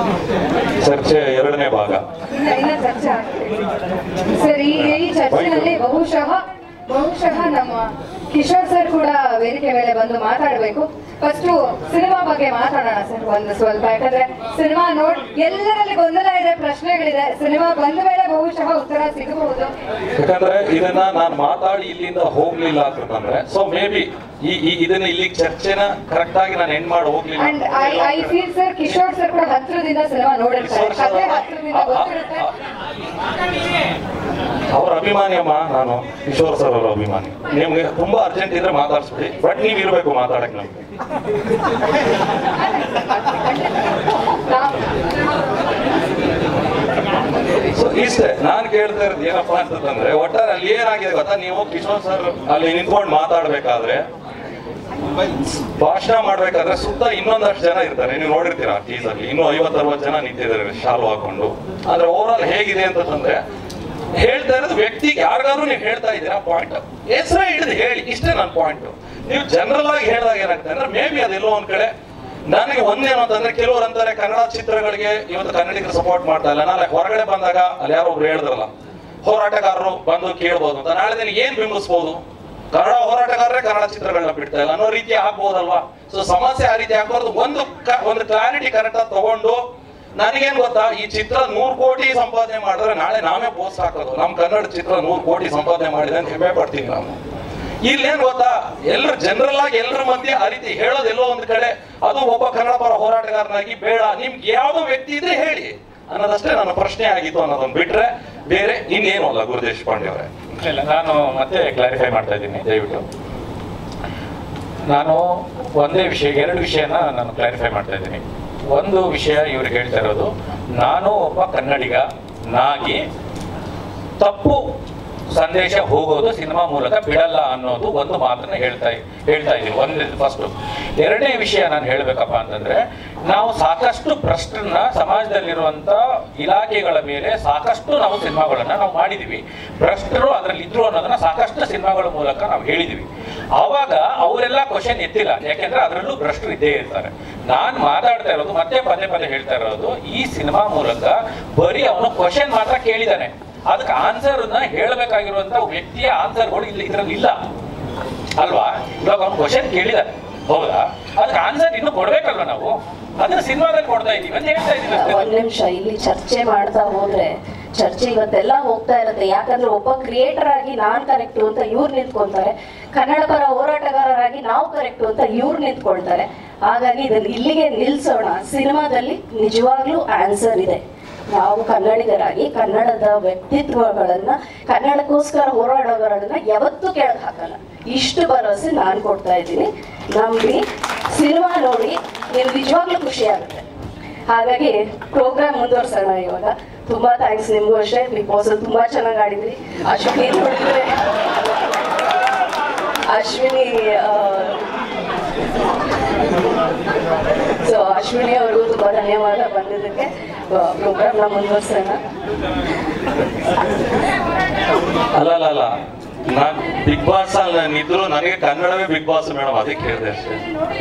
ಚರ್ಚೆ ಎರಡನೇ ಭಾಗ ಇಲ್ಲ ಇನ್ನ ಚರ್ಚೆ ಆಗ್ತಿದೆ ಸರ್ ಈ ಈ ಚರ್ಚೆನಲ್ಲಿ ಬಹುಶಃ ಬಹುಶಃ ನಮ್ಮ ಕಿಶೋರ್ ಸರ್ ಕೂಡ ವೇದಿಕೆ ಮೇಲೆ ಬಂದು ಮಾತಾಡಬೇಕು ಫಸ್ಟ್ ಸಿನಿಮಾ ಬಗ್ಗೆ ಮಾತಾಡೋಣ ಸರ್ ಒಂದು ಸ್ವಲ್ಪ ಯಾಕಂದ್ರೆ ಸಿನಿಮಾ ನೋಡ್ ಎಲ್ಲರಲ್ಲಿ ಗೊಂದಲ ಇದೆ ಪ್ರಶ್ನೆಗಳಿದೆ ಸಿನಿಮಾ ಬಂದ ಮೇಲೆ ಬಹುಶಃ ಉತ್ತರ ಸಿಗಬಹುದು ಯಾಕಂದ್ರೆ ಇದನ್ನ ನಾನು ಮಾತಾಡಿ ಇಲ್ಲಿಂದ ಹೋಗ್ಲಿಲ್ಲ ಅಂತಂದ್ರೆ ಸೊ ಮೇ ಬಿ ಈ ಈ- ಇದನ್ನ ಇಲ್ಲಿ ಚರ್ಚೆನ ಕರೆಕ್ಟ್ ಆಗಿ ನಾನು ಎಂಡ್ ಮಾಡಿ ಹೋಗ್ಲಿಲ್ಲ and I I feel sir Kishore sir ಕೂಡ ಹತ್ರದಿಂದ ಸಿನಿಮಾ ನೋಡಿರ್ತಾರೆ ಕಥೆ ಹತ್ರದಿಂದ ಗೊತ್ತಿರುತ್ತೆ ಅವ್ರ ಅಭಿಮಾನಿ ಅಮ್ಮ ನಾನು ಕಿಶೋರ್ ಸರ್ ಅವರ ಅಭಿಮಾನಿ ನಿಮ್ಗೆ ತುಂಬಾ ಅರ್ಜೆಂಟ್ ಇದ್ರೆ ಮಾತಾಡ್ಸ್ಬಿಡಿ ಬಟ್ ನೀವ್ ಇರ್ಬೇಕು ಮಾತಾಡಕ್ ನಮ್ಗೆ ನಾವು ಸೊ ಇಷ್ಟೇ ನಾನು ಕೇಳ್ತಾ ಇರೋದು ಏನಪ್ಪಾ ಅಂತಂದ್ರೆ ಒಟ್ಟಾರೆ ಅಲ್ಲಿ ಏನಾಗಿದೆ ಗೊತ್ತಾ ನೀವು ಕಿಶೋರ್ ಸರ್ ಅಲ್ಲಿ ನಿಂತ್ಕೊಂಡು ಮಾತಾಡ್ಬೇಕಾದ್ರೆ ಭಾಷಣ ಮಾಡ್ಬೇಕಾದ್ರೆ ಸುತ್ತ ಇನ್ನೊಂದಷ್ಟು ಜನ ಇರ್ತಾರೆ ನೀವು ನೋಡಿರ್ತೀರಾ ಟೀಸಲ್ಲಿ ಇನ್ನೂ ಐವತ್ತು ಅರವತ್ತು ಜನ ನಿಂತಿದ್ದಾರೆ ಶಾಲು ಹಾಕೊಂಡು ಅಂದ್ರೆ ಓವರ್ ಆಲ್ ಹೇಗಿದೆ ಅಂತಂದ್ರೆ ಹೇಳ್ತಾ ಇರೋದು ವ್ಯಕ್ತಿಗೆ ಯಾರಿಗಾದ್ರೂ ನೀವು ಹೇಳ್ತಾ ಇದ್ದೀರಾ ಪಾಯಿಂಟ್ ಹೆಸರೇ ಹಿಡಿದು ಹೇಳಿ ಇಷ್ಟೇ ನನ್ನ ಪಾಯಿಂಟ್ ನೀವು ಜನರಲ್ ಆಗಿ ಹೇಳಿದಾಗ ಏನಾಗುತ್ತೆ ಅಂದ್ರೆ ಮೇ ಬಿ ಅದೆಲ್ಲೋ ಒಂದ್ ಕಡೆ ನನಗೆ ಒಂದೇನು ಅಂತಂದ್ರೆ ಕೆಲವರು ಅಂತಾರೆ ಕನ್ನಡ ಚಿತ್ರಗಳಿಗೆ ಇವತ್ತು ಕನ್ನಡಿಗರು ಸಪೋರ್ಟ್ ಮಾಡ್ತಾ ಇಲ್ಲ ನಾಳೆ ಹೊರಗಡೆ ಬಂದಾಗ ಅಲ್ಲಿ ಯಾರೋ ಒಬ್ರು ಹೇಳಿದ್ರಲ್ಲ ಹೋರಾಟಗಾರರು ಬಂದು ಕೇಳ್ಬೋದು ಅಂತ ನಾಳೆ ದಿನ ಏನ್ ಬಿಂಬಿಸ್ಬೋದು ಕನ್ನಡ ಹೋರಾಟಗಾರರೇ ಕನ್ನಡ ಚಿತ್ರಗಳನ್ನ ಬಿಡ್ತಾ ಇಲ್ಲ ಅನ್ನೋ ರೀತಿ ಆಗ್ಬೋದಲ್ವಾ ಸೊ ಸಮಸ್ಯೆ ಆ ರೀತಿ ಆಗ್ಬಾರ್ದು ಒಂದು ಕ- ಒಂದು ಕ್ಲಾರಿಟಿ ಕರೆಕ್ಟ್ ಆಗಿ ತಗೊಂಡು ನನಗೇನ್ ಗೊತ್ತಾ ಈ ಚಿತ್ರ ನೂರ್ ಕೋಟಿ ಸಂಪಾದನೆ ಮಾಡಿದ್ರೆ ನಾಳೆ ನಾವೇ ಪೋಸ್ಟ್ ಹಾಕೋದು ನಮ್ ಕನ್ನಡ ಚಿತ್ರ ನೂರ್ ಕೋಟಿ ಸಂಪಾದನೆ ಮಾಡಿದೆ ಅಂತ ಹೆಮ್ಮೆ ಪಡ್ತೀವಿ ನಾವು ಇಲ್ಲೇನ್ ಗೊತ್ತಾ ಎಲ್ಲರೂ ಜನರಲ್ ಆಗಿ ಎಲ್ಲರ ಮಧ್ಯೆ ಆ ರೀತಿ ಹೇಳೋದು ಎಲ್ಲೋ ಒಂದ್ ಕಡೆ ಅದು ಒಬ್ಬ ಕನ್ನಡ ಪರ ಹೋರಾಟಗಾರನಾಗಿ ಬೇಡ ನಿಮ್ಗೆ ಯಾವ್ದೋ ವ್ಯಕ್ತಿ ಇದ್ರೆ ಹೇಳಿ ಅನ್ನೋದಷ್ಟೇ ನನ್ನ ಪ್ರಶ್ನೆ ಆಗಿತ್ತು ಅನ್ನೋದನ್ನ ಬಿಟ್ರೆ ಬೇರೆ ಇನ್ನೇನು ಅಲ್ಲ ಗುರು ದೇಶಪಾಂಡೆ ಅವರೇ ಇಲ್ಲ ನಾನು ಮತ್ತೆ ಕ್ಲಾರಿಫೈ ಮಾಡ್ತಾ ಇದ್ದೀನಿ ದಯವಿಟ್ಟು ನಾನು ಒಂದೇ ವಿಷಯ ಎರಡು ವಿಷಯನ ನಾನು ಕ್ಲಾರಿಫೈ ಮಾಡ್ತಾ ಇದ್ದೀನಿ ಒಂದು ವಿಷಯ ಇವ್ರು ಹೇಳ್ತಾ ಇರೋದು ನಾನು ಒಬ್ಬ ಕನ್ನಡಿಗ ನಾಗಿ ತಪ್ಪು ಸಂದೇಶ ಹೋಗೋದು ಸಿನಿಮಾ ಮೂಲಕ ಬಿಡಲ್ಲ ಅನ್ನೋದು ಒಂದು ಮಾತನ್ನ ಹೇಳ್ತಾ ಹೇಳ್ತಾ ಇದ್ದೀನಿ ಒಂದು ಫಸ್ಟ್ ಎರಡನೇ ವಿಷಯ ನಾನು ಹೇಳ್ಬೇಕಪ್ಪ ಅಂತಂದ್ರೆ ನಾವು ಸಾಕಷ್ಟು ಭ್ರಷ್ಟರನ್ನ ಸಮಾಜದಲ್ಲಿರುವಂತ ಇಲಾಖೆಗಳ ಮೇಲೆ ಸಾಕಷ್ಟು ನಾವು ಸಿನಿಮಾಗಳನ್ನ ನಾವು ಮಾಡಿದೀವಿ ಭ್ರಷ್ಟರು ಅದರಲ್ಲಿ ಇದ್ರು ಅನ್ನೋದನ್ನ ಸಾಕಷ್ಟು ಸಿನಿಮಾಗಳ ಮೂಲಕ ನಾವು ಹೇಳಿದೀವಿ ಆವಾಗ ಅವರೆಲ್ಲ ಕ್ವಶನ್ ಎತ್ತಿಲ್ಲ ಯಾಕೆಂದ್ರೆ ಅದರಲ್ಲೂ ಭ್ರಷ್ಟರು ಇದ್ದೇ ಇರ್ತಾರೆ ನಾನ್ ಮಾತಾಡ್ತಾ ಇರೋದು ಮತ್ತೆ ಪದೇ ಪದೇ ಹೇಳ್ತಾ ಇರೋದು ಈ ಸಿನಿಮಾ ಮೂಲಕ ಬರೀ ಅವನು ಕ್ವಶನ್ ಮಾತ್ರ ಕೇಳಿದಾನೆ ಅದಕ್ಕೆ ಆನ್ಸರ್ ಹೇಳಬೇಕಾಗಿರುವಂತ ವ್ಯಕ್ತಿಯ ಆನ್ಸರ್ಗಳು ಇಲ್ಲಿ ಇದ್ರಲ್ಲಿ ಇಲ್ಲ ಅಲ್ವಾ ಇವಾಗ ಅವ್ನು ಕ್ವಶನ್ ಕೇಳಿದಾನೆ ಹೌದಾ ಅದಕ್ಕೆ ಆನ್ಸರ್ ಇನ್ನು ಕೊಡ್ಬೇಕಲ್ವಾ ನಾವು ಅದನ್ನ ಸಿನಿಮಾದಲ್ಲಿ ಕೊಡ್ತಾ ಇದೀವಿ ಅಂತ ಹೇಳ್ತಾ ಇದೀವಿ ಅಷ್ಟೇ. ಒಂದ್ ನಿಮಿಷ ಇಲ್ಲಿ ಚರ್ಚೆ ಮಾಡ್ತಾ ಹೋದ್ರೆ ಚರ್ಚೆ ಇವತ್ತೆಲ್ಲ ಹೋಗ್ತಾ ಇರುತ್ತೆ ಯಾಕಂದ್ರೆ ಒಬ್ಬ ಕ್ರಿಯೇಟರ್ ಆಗಿ ನಾನ್ ಕರೆಕ್ಟ್ ಅಂತ ಇವ್ರು ನಿಂತ್ಕೊಂತಾರೆ ಕನ್ನಡ ಪರ ಹೋರಾಟಗಾರರಾಗಿ ನಾವು ಕರೆಕ್ಟ್ ಅಂತ ಇವ್ರು ನಿಂತ್ಕೊಳ್ತಾರೆ ಹಾಗಾಗಿ ಇದನ್ನ ಇಲ್ಲಿಗೆ ನಿಲ್ಸೋಣ ಸಿನಿಮಾದಲ್ಲಿ ನಿಜವಾಗ್ಲೂ ಆನ್ಸರ್ ಇದೆ ನಾವು ಕನ್ನಡಿಗರಾಗಿ ಕನ್ನಡದ ವ್ಯಕ್ತಿತ್ವಗಳನ್ನ ಕನ್ನಡಕ್ಕೋಸ್ಕರ ಹೋರಾಡೋಗಳನ್ನ ಯಾವತ್ತೂ ಕೆಳಗೆ ಹಾಕಲ್ಲ ಇಷ್ಟು ಭರವಸೆ ನಾನು ಕೊಡ್ತಾ ಇದ್ದೀನಿ ನಂಬಿ ಸಿನಿಮಾ ನೋಡಿ ನೀವು ನಿಜವಾಗ್ಲೂ ಖುಷಿ ಆಗುತ್ತೆ ಹಾಗಾಗಿ ಪ್ರೋಗ್ರಾಮ್ ಮುಂದುವರ್ಸೋಣ ಇವಾಗ ತುಂಬಾ ಥ್ಯಾಂಕ್ಸ್ ನಿಮ್ಗೂ ಅಷ್ಟೇ ಬಿಗ್ ಬಾಸ್ ತುಂಬಾ ಚೆನ್ನಾಗಿ ಆಡಿದ್ರಿ ಅಶ್ವಿನಿ ನೋಡಿದ್ರೆ ಅಶ್ವಿನಿ ಸೊ ಅಶ್ವಿನಿ ಅವ್ರಿಗೂ ತುಂಬಾ ಧನ್ಯವಾದ ಬಂದಿದ್ದಕ್ಕೆ ಪ್ರೋಗ್ರಾಮ್ನ ಮುಂದುವರ್ಸೋಣ ಅಲ್ಲ ಅಲ್ಲ ಅಲ್ಲ ನಾನ್ ಬಿಗ್ ಬಾಸ್ ಅಲ್ಲಿ ನಾನು ಇದ್ರು ನನಗೆ ಕನ್ನಡವೇ ಬಿಗ್ ಬಾಸ್ ಮೇಡಮ್ ಅದಕ್ಕೆ ಹೇಳಿದೆ ಅಷ್ಟೇ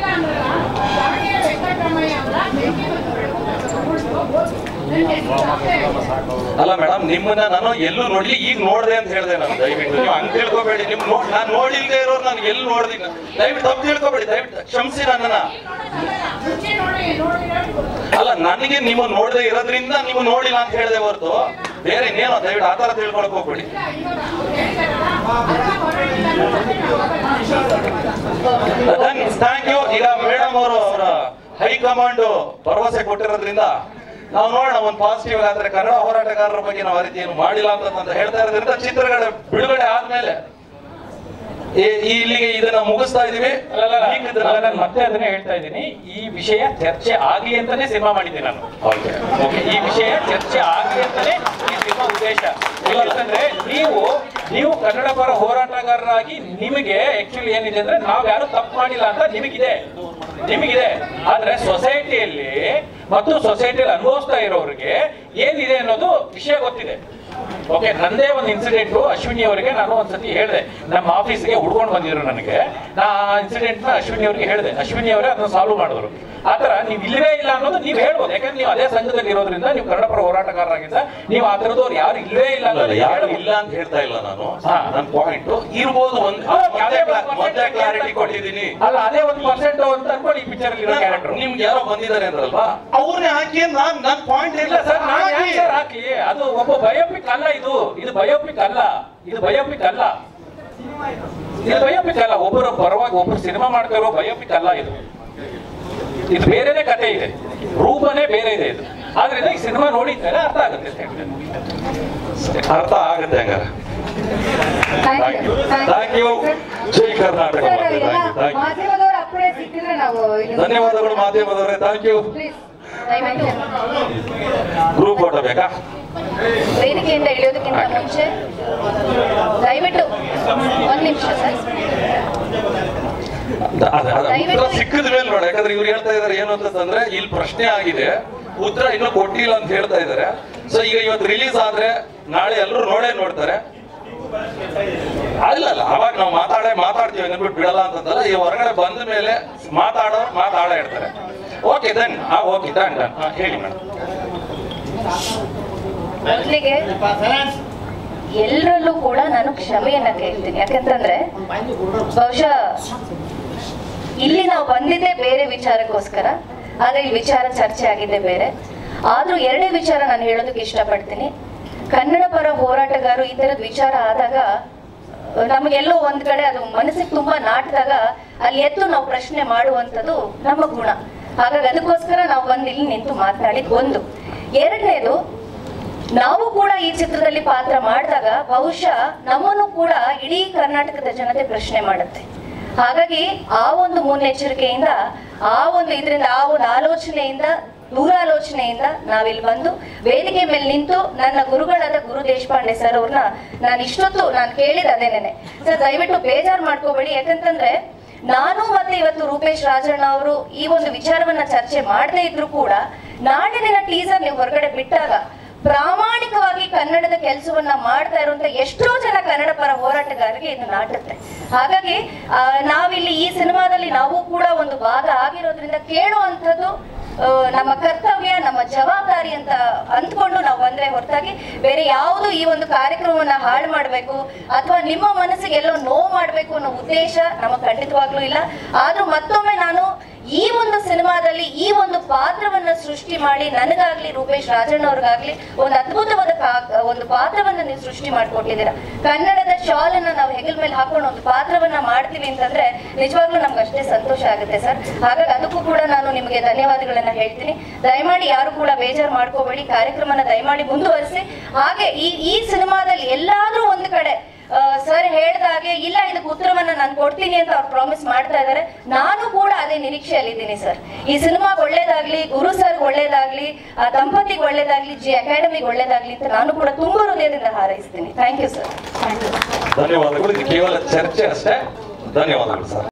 ಅಲ್ಲ ಮೇಡಮ್ ನಿಮ್ಮನ್ನ ನಾನು ಎಲ್ಲೂ ನೋಡ್ಲಿ ಈಗ ನೋಡ್ದೆ ಅಂತ ಹೇಳಿದೆ ನಾನು ದಯವಿಟ್ಟು ನೀವು ಹಂಗ್ ತಿಳ್ಕೊಬೇಡಿ ನಿಮ್ ನೋಡ್ ನಾನು ನೋಡಿಲ್ದೇ ಇರೋರು ನಾನು ಎಲ್ಲಿ ನೋಡ್ದಿ ದಯವಿಟ್ಟು ತಪ್ಪು ತಿಳ್ಕೊಬೇಡಿ ದಯವಿಟ್ಟು ಕ್ಷಮಿಸಿ ನನ್ನನ್ನ ಅಲ್ಲ ನನಗೆ ನೀವು ನೋಡದೆ ಇರೋದ್ರಿಂದ ನೀವು ನೋಡಿಲ್ಲ ಅಂತ ಹೇಳಿದೆ ಹೊರತು ಬೇರೆ ಇನ್ನೇನೋ ದಯವಿಟ್ಟು ಆತರ ತಿಳ್ಕೊಳಕ್ ಹೋಗ್ಬೇಡಿ ಥ್ಯಾಂಕ್ ಯು ಈಗ ಮೇಡಮ್ ಅವರು ಅವರ ಹೈಕಮಾಂಡ್ ಭರವಸೆ ಕೊಟ್ಟಿರೋದ್ರಿಂದ ನಾವು ನೋಡೋಣ ಒಂದು ಪಾಸಿಟಿವ್ ಆದ್ರೆ ಕನ್ನಡ ಹೋರಾಟಗಾರರ ಬಗ್ಗೆ ನಾವು ಆ ರೀತಿ ಏನು ಮಾಡಿಲ್ಲ ಅಂತ ಹೇಳ್ತಾ ಇರೋದ್ರಿಂದ ಚಿತ್ರಗಳ ಬಿಡುಗಡೆ ಆದ್ಮೇಲೆ ಈ- ಈ ಇಲ್ಲಿಗೆ ಇದನ್ನ ಮುಗಿಸ್ತಾ ಇದೀವಿ ಅಲ್ಲ, ಅಲ್ಲ, ಅಲ್ಲ. ಈಗ ಇದನ್ನ- ಅಲ್ಲ, ನಾನು ಮತ್ತೆ ಅದನ್ನೇ ಹೇಳ್ತಾ ಇದ್ದೀನಿ ಈ ವಿಷಯ ಚರ್ಚೆ ಆಗ್ಲಿ ಅಂತಾನೆ ಸಿನಿಮಾ ಮಾಡಿದ್ದೀನಿ ನಾನು Okay. Okay, ಈ ವಿಷಯ ಚರ್ಚೆ ಆಗ್ಲಿ ಅಂತಾನೆ ಈ ಸಿನಿಮಾ ಉದ್ದೇಶ ಯಾಕಂದ್ರೆ ನೀವು ನೀವು ಕನ್ನಡ ಪರ ಹೋರಾಟಗಾರರಾಗಿ ನಿಮಗೆ ಆಕ್ಚುಲಿ ಏನಿದೆ ಅಂದ್ರೆ ನಾವ್ ಯಾರು ತಪ್ಪು ಮಾಡಿಲ್ಲ ಅಂತ ನಿಮಗಿದೆ ನಿಮಗಿದೆ ಆದ್ರೆ ಸೊಸೈಟಿಯಲ್ಲಿ ಮತ್ತು ಸೊಸೈಟಿಯಲ್ಲಿ ಅನುಭವಿಸ್ತಾ ಇರೋರಿಗೆ ಏನಿದೆ ಅನ್ನೋದು ವಿಷಯ ಗೊತ್ತಿದೆ ಓಕೆ ನಂದೇ ಒಂದು ಇನ್ಸಿಡೆಂಟ್ ಅಶ್ವಿನಿ ಅವರಿಗೆ ನಾನು ಒಂದ್ಸತಿ ಹೇಳಿದೆ ನಮ್ಮ ಆಫೀಸ್ಗೆ ಹುಡ್ಕೊಂಡು ಬಂದಿದ್ರು ನನಗೆ ನಾ ಆ ಇನ್ಸಿಡೆಂಟ್ ನ ಅಶ್ವಿನಿ ಅವರಿಗೆ ಹೇಳಿದೆ ಅಶ್ವಿನಿ ಅವರೇ ಅದನ್ನ ಸಾಲ್ವ್ ಮಾಡಿದ್ರು ಆತರ ನೀವು ಇಲ್ಲವೇ ಇಲ್ಲ ಅನ್ನೋದು ನೀವು ಹೇಳ್ಬೋದು ಯಾಕಂದ್ರೆ ನೀವು ಅದೇ ಸಂಘದಲ್ಲಿ ಇರೋದ್ರಿಂದ ನೀವು ಕನ್ನಡ ಪರ ಹೋರಾಟಗಾರರಾಗಿದ್ದ ನೀವು ಆ ಥರದವ್ರು ಯಾರು ಇಲ್ಲವೇ ಇಲ್ಲ ಅಲ್ಲ, ಅನ್ನೋದು ಯಾರು ಹೇಳ್ಬೋದು. ಇಲ್ಲ ಅಂತ ಹೇಳ್ತಾ ಇಲ್ಲ ನಾನು ಹಾ. ನನ್ನ ಪಾಯಿಂಟ್ ಇರ್ಬೋದು ಒಂದ್ ಅಲ್ಲ, ಅದೇ ಮೊದ್ಲೇ ಒಂದು ಮೊದ್ಲೇ percent ಕ್ಲಾರಿಟಿ ಅಂತ ಕೊಟ್ಟಿದ್ದೀನಿ ಅಲ್ಲ ಅದೇ ಒಂದು ಪರ್ಸೆಂಟ್ ಅಂತ ಅನ್ಕೊಳ್ಳಿ ಈ ಪಿಕ್ಚರ್ ಅಲ್ಲಿ ಇರೋ ಕ್ಯಾರೆಕ್ಟರ್ ನಿಮ್ಗೆ ಯಾರೋ ಬಂದಿದ್ದಾರೆ ಅಂದ್ರಲ್ವಾ ಅವ್ರನ್ನೇ ಹಾಕಿ ನಾನ್ ನನ್ ಪಾಯಿಂಟ್ ಇಲ್ಲ ಸರ್ ನಾನು ಆನ್ಸರ್ ಹಾಕಿ ಅದು ಒಬ್ಬ ಬಯೋಪಿಕ್ ಅಲ್ಲ ಇದು ಇದು ಬಯೋಪಿಕ್ ಅಲ್ಲ ಇದು ಬಯೋಪಿಕ್ ಅಲ್ಲ ಇದು ಬಯೋಪಿಕ್ ಅಲ್ಲ ಒಬ್ಬರ ಪರವಾಗಿ ಒಬ್ಬರು ಸಿನಿಮಾ ಮಾಡ್ತಾ ಇರೋ ಬಯೋಪಿಕ್ ಅಲ್ಲ ಇದು ಇದು ಬೇರೆನೇ ಕತೆ ಇದೆ ರೂಪನೇ ಬೇರೆ ಇದೆ ಇದು ಆದ್ರಿಂದ ಈ ಸಿನಿಮಾ ನೋಡಿದ್ರೆ ಅರ್ಥ ಆಗುತ್ತೆ ಅಂತ ಹೇಳ್ತೇನೆ. ಅರ್ಥ ಆಗುತ್ತೆ ಹಂಗಾರೆ ಥ್ಯಾಂಕ್ ಯು ಥ್ಯಾಂಕ್ ಯು ಜೈ ಕರ್ನಾಟಕ ಸರ್ ಮಾತೆ ಎಲ್ಲ ಥ್ಯಾಂಕ್ ಯು ಥ್ಯಾಂಕ್ ಯು ಮಾಧ್ಯಮದವರು ಅಪ್ಪಣೆ ಸಿಕ್ಕಿದ್ರೆ ನಾವು ಇಲ್ಲಿ- ಧನ್ಯವಾದಗಳು ಮಾಧ್ಯಮದವರೇ ಥ್ಯಾಂಕ್ ಯು ಪ್ಲೀಸ್ ದಯವಿಟ್ಟು ಗ್ರೂಪ್ ಫೋಟೋ ಬೇಕಾ ವೇದಿಕೆಯಿಂದ ಇಳಿಯೋದಕ್ಕಿಂತ ಮುಂಚೆ ದಯವಿಟ್ಟು ಒಂದ್ ನಿಮಿಷ ಸರ್ ಅದ- ಅದ- ಅದ ದಯವಿಟ್ಟು- ಉತ್ತರ ಸಿಕ್ಕಿದ ಮೇಲೆ ನೋಡಿ ಯಾಕಂದ್ರೆ ಇವ್ರು ಹೇಳ್ತಾ ಇದಾರೆ ಏನು ಅಂತಂದ್ರೆ ಇಲ್ಲಿ ಪ್ರಶ್ನೆ ಆಗಿದೆ ಉತ್ತರ ಇನ್ನೂ ಕೊಟ್ಟಿಲ್ಲ ಅಂತ ಹೇಳ್ತಾ ಇದಾರೆ ಸೊ ಈಗ ಇವತ್ತು ರಿಲೀಸ್ ಆದ್ರೆ ನಾಳೆ ಎಲ್ಲರೂ ನೋಡೇ ನೋಡ್ತಾರೆ ಅಲ್ಲ ಅಲ್ಲ ಅವಾಗ ನಾವು ಮಾತಾಡೇ ಮಾತಾಡ್ತೀವಿ ಅಂದ್ಬಿಟ್ಟು ಬಿಡಲ್ಲ ಅಂತಂದಲ್ಲ ಈ ಹೊರಗಡೆ ಬಂದ ಮೇಲೆ ಮಾತಾಡೋರು ಮಾತಾಡೇ ಇರ್ತಾರೆ ಓಕೆ ದೆನ್ ಹಾ ಓಕೆ ಡನ್ ಡನ್ ಹೇಳಿ ಮೇಡಮ್ ಮೊದಲಿಗೆ ಎಲ್ಲರಲ್ಲೂ ಕೂಡ ನಾನು ಕ್ಷಮೆಯನ್ನ ಕೇಳ್ತೀನಿ ಯಾಕಂತಂದ್ರೆ ಬಹುಶಃ ಇಲ್ಲಿ ನಾವು ಬಂದಿದ್ದೇ ಬೇರೆ ವಿಚಾರಕ್ಕೋಸ್ಕರ ಆದ್ರೆ ಈ ವಿಚಾರ ಚರ್ಚೆ ಆಗಿದ್ದೆ ಬೇರೆ ಆದ್ರೂ ಎರಡೇ ವಿಚಾರ ನಾನು ಹೇಳೋದಕ್ಕೆ ಇಷ್ಟಪಡ್ತೀನಿ ಕನ್ನಡ ಪರ ಹೋರಾಟಗಾರರು ಈ ತರದ ವಿಚಾರ ಆದಾಗ ನಮಗೆಲ್ಲೋ ಒಂದ್ ಕಡೆ ಅದು ಮನಸ್ಸಿಗೆ ತುಂಬಾ ನಾಟಿದಾಗ ಅಲ್ಲಿ ಎದ್ದು ನಾವು ಪ್ರಶ್ನೆ ಮಾಡುವಂಥದ್ದು ನಮ್ಮ ಗುಣ ಹಾಗಾಗಿ ಅದಕ್ಕೋಸ್ಕರ ನಾವು ಬಂದು ಇಲ್ಲಿ ನಿಂತು ಮಾತನಾಡಿದ್ ಒಂದು ಎರಡನೇದು ನಾವು ಕೂಡ ಈ ಚಿತ್ರದಲ್ಲಿ ಪಾತ್ರ ಮಾಡಿದಾಗ ಬಹುಶಃ ನಮ್ಮನ್ನು ಕೂಡ ಇಡೀ ಕರ್ನಾಟಕದ ಜನತೆ ಪ್ರಶ್ನೆ ಮಾಡುತ್ತೆ ಹಾಗಾಗಿ ಆ ಒಂದು ಮುನ್ನೆಚ್ಚರಿಕೆಯಿಂದ ಆ ಒಂದು ಇದರಿಂದ ಆ ಒಂದು ಆಲೋಚನೆಯಿಂದ ದೂರಾಲೋಚನೆಯಿಂದ ನಾವಿಲ್ಲಿ ಬಂದು ವೇದಿಕೆ ಮೇಲೆ ನಿಂತು ನನ್ನ ಗುರುಗಳಾದ ಗುರು ದೇಶಪಾಂಡೆ ಸರ್ ಅವ್ರನ್ನ ನಾನು ಇಷ್ಟೊತ್ತು ನಾನು ಕೇಳಿದ ಅದೇನೇನೆ ಸರ್ ದಯವಿಟ್ಟು ಬೇಜಾರು ಮಾಡ್ಕೋಬೇಡಿ ಯಾಕಂತಂದ್ರೆ ನಾನು ಮತ್ತೆ ಇವತ್ತು ರೂಪೇಶ್ ರಾಜಣ್ಣ ಅವರು ಈ ಒಂದು ವಿಚಾರವನ್ನ ಚರ್ಚೆ ಮಾಡದೇ ಇದ್ರು ಕೂಡ ನಾಳೆ ದಿನ ಟೀಸರ್ ನೀವು ಹೊರಗಡೆ ಬಿಟ್ಟಾಗ ಪ್ರಾಮಾಣಿಕವಾಗಿ ಕನ್ನಡದ ಕೆಲಸವನ್ನ ಮಾಡ್ತಾ ಇರುವಂತ ಎಷ್ಟೋ ಜನ ಕನ್ನಡ ಪರ ಹೋರಾಟಗಾರರಿಗೆ ಇದು ನಾಟುತ್ತೆ ಹಾಗಾಗಿ ಆ, ನಾವಿಲ್ಲಿ ಈ ಸಿನಿಮಾದಲ್ಲಿ ನಾವು ಕೂಡ ಒಂದು ಭಾಗ ಆಗಿರೋದ್ರಿಂದ ಕೇಳುವಂಥದ್ದು ಆ, ನಮ್ಮ ಕರ್ತವ್ಯ ನಮ್ಮ ಜವಾಬ್ದಾರಿ ಅಂತ ಅಂದ್ಕೊಂಡು ನಾವು ಬಂದ್ರೆ ಹೊರತಾಗಿ ಬೇರೆ ಯಾವುದು ಈ ಒಂದು ಕಾರ್ಯಕ್ರಮವನ್ನ ಹಾಳು ಮಾಡಬೇಕು ಅಥವಾ ನಿಮ್ಮ ಮನಸ್ಸಿಗೆ ಎಲ್ಲೋ ನೋವು ಮಾಡಬೇಕು ಅನ್ನೋ ಉದ್ದೇಶ ನಮಗೆ ಖಂಡಿತವಾಗ್ಲೂ ಇಲ್ಲ ಆದ್ರೂ ಮತ್ತೊಮ್ಮೆ ನಾನು ಈ ಒಂದು ಸಿನಿಮಾದಲ್ಲಿ ಈ ಒಂದು ಪಾತ್ರವನ್ನ ಸೃಷ್ಟಿ ಮಾಡಿ ನನಗಾಗ್ಲಿ ರೂಪೇಶ್ ರಾಜಣ್ಣ ಅವ್ರಿಗಾಗ್ಲಿ ಒಂದು ಅದ್ಭುತವಾದ ಕಾ- ಒಂದು ಪಾತ್ರವನ್ನ ನೀವು ಸೃಷ್ಟಿ ಮಾಡಿಕೊಟ್ಟಿದ್ದೀರಾ ಕನ್ನಡದ ಶಾಲ್ ಅನ್ನ ನಾವು ಹೆಗಲ್ ಮೇಲೆ ಹಾಕೊಂಡು ಒಂದು ಪಾತ್ರವನ್ನ ಮಾಡ್ತೀವಿ ಅಂತಂದ್ರೆ ನಿಜವಾಗ್ಲೂ ನಮ್ಗೆ ಅಷ್ಟೇ ಸಂತೋಷ ಆಗುತ್ತೆ ಸರ್ ಹಾಗಾಗಿ ಅದಕ್ಕೂ ಕೂಡ ನಾನು ನಿಮಗೆ ಧನ್ಯವಾದಗಳನ್ನ ಹೇಳ್ತೀನಿ ದಯಮಾಡಿ ಯಾರು ಕೂಡ ಬೇಜಾರು ಮಾಡ್ಕೋಬೇಡಿ ಕಾರ್ಯಕ್ರಮನ ದಯಮಾಡಿ ಮುಂದುವರಿಸಿ ಹಾಗೆ ಈ ಈ ಸಿನಿಮಾದಲ್ಲಿ ಎಲ್ಲಾದ್ರೂ ಒಂದು ಕಡೆ ಸರ್ ಹೇಳ್ದಾಗೆ ಇಲ್ಲ ಇದಕ್ಕೆ ಉತ್ತರವನ್ನ ನಾನು ಕೊಡ್ತೀನಿ ಅಂತ ಅವ್ರು ಪ್ರಾಮಿಸ್ ಮಾಡ್ತಾ ಇದ್ದಾರೆ ನಾನು ಕೂಡ ಅದೇ ನಿರೀಕ್ಷೆಯಲ್ಲಿದ್ದೀನಿ ಸರ್ ಈ ಸಿನಿಮಾಗೆ ಒಳ್ಳೇದಾಗ್ಲಿ ಗುರು ಸರ್ ಒಳ್ಳೇದಾಗ್ಲಿ ಆ ದಂಪತಿಗೆ ಒಳ್ಳೇದಾಗ್ಲಿ ಜಿ ಅಕಾಡೆಮಿಗೆ ಒಳ್ಳೇದಾಗ್ಲಿ ಅಂತ ನಾನು ಕೂಡ ತುಂಬ ಹೃದಯದಿಂದ ಹಾರೈಸ್ತೀನಿ ಥ್ಯಾಂಕ್ ಯು ಸರ್ ಧನ್ಯವಾದಗಳು ಇದು ಕೇವಲ ಚರ್ಚೆ ಅಷ್ಟೇ ಧನ್ಯವಾದಗಳು ಸರ್